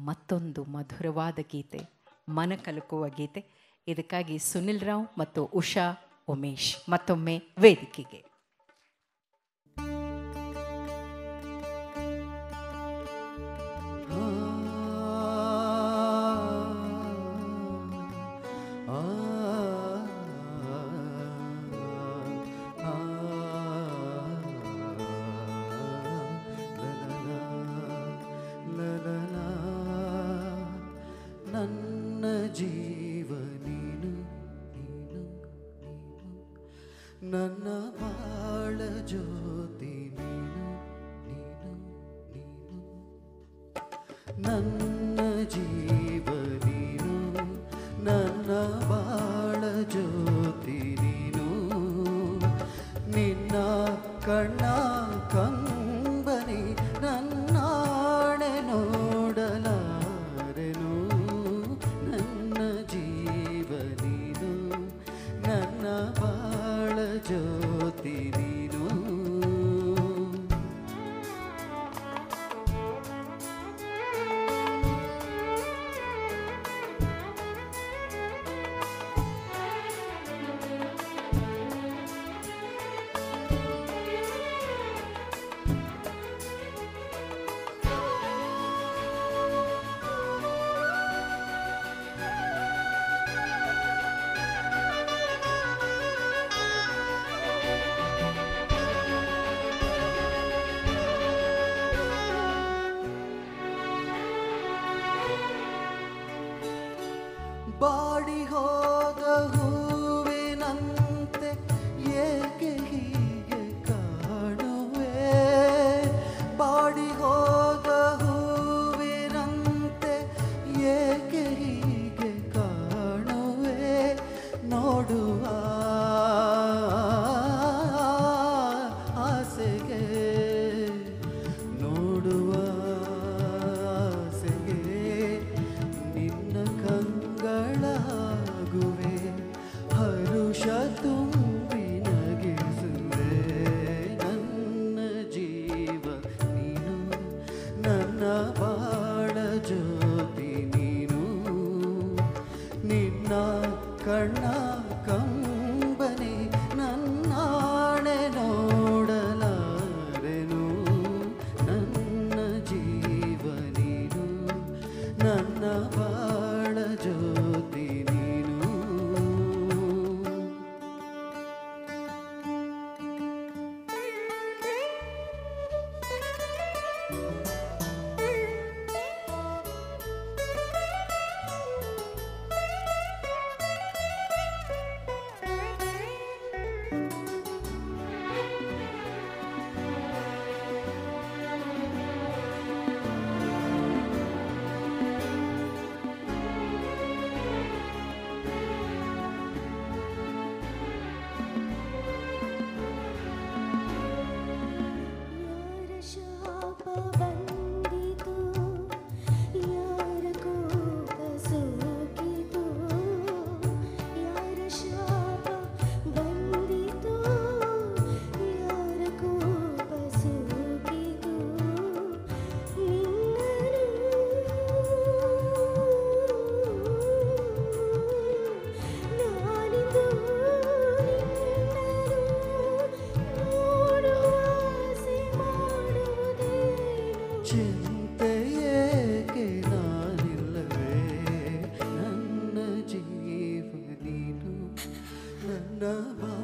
ಮತ್ತೊಂದು ಮಧುರವಾದ ಗೀತೆ ಮನ ಕಲಕುವ ಗೀತೆ ಇದಕ್ಕಾಗಿ ಸುನಿಲ್ ರಾವ್ ಮತ್ತು ಉಷಾ ಉಮೇಶ್ ಮತ್ತೊಮ್ಮೆ ವೇದಿಕೆಗೆ ನನ್ನ ಜೀವ ನೀನು ನೀನು ನೀನು ನನ್ನ ಬಾಳ ಜ್ಯೋತಿ ನೀನು ನೀನು ನೀನು ನನ್ನ ಜೀವ ನೀನು ನನ್ನ ಬಾಳ ಜ್ಯೋತಿ ನೀನು ನಿನ್ನ ಕಣ್ಣ ಕಂಬನಿ ನನ್ನಾಣೆ ನೋಡಲಾರೆನು ನನ್ನ ಜೀವ ನೀನು ನನ್ನ ಬಾಳ ಜ್ಯೋತಿ ನೀನು ಬಾಡಿ ಹೋದ ಹೂವಿನಂತೆ ಏಕೆ ಹೀಗೆ ಕಾಣುವೆ ಬಾಡಿ ಹೋದ ಹೂವಿನಂತೆ ಏಕೆ ಹೀಗೆ ಕಾಣುವೆ ನೋಡುವ ಆಸೆಗೆ ನೋಡುವ ಆಸೆಗೆ ನಿನ್ನ ಕಂಗಳಾಗುವೆ ಹರುಷ ತುಂಬಿ ನಗಿಸುವೆ ನನ್ನ ಜೀವ ನೀನು ನನ್ನ ಬಾಳ ಜ್ಯೋತಿ ನೀನು ನಿನ್ನ ಕಣ್ಣ ಕಂಬನೆ ನನ್ನಾಣೆ ನೋಡಲಾರೆನು ನನ್ನ ಜೀವ ನೀನು ನನ್ನ ಬಾಳ ಜ್ಯೋತಿ ನೀನು ಯಾರ ಶಾಪ ಬಂದಿತು ಯಾರ ಕೋಪ ಸೋಕಿತು ಯಾರ ಶಾಪ ಬಂದಿತು ಯಾರ ಕೋಪ ಸೋಕಿತು ನಿನ್ನನು ನಾನಿದು ಚಿಂತೆ ಏಕೆ ನಾನಿಲ್ಲವೇ ನನ್ನ ಜೀವ ನೀನು ನನ್ನ ಬಾ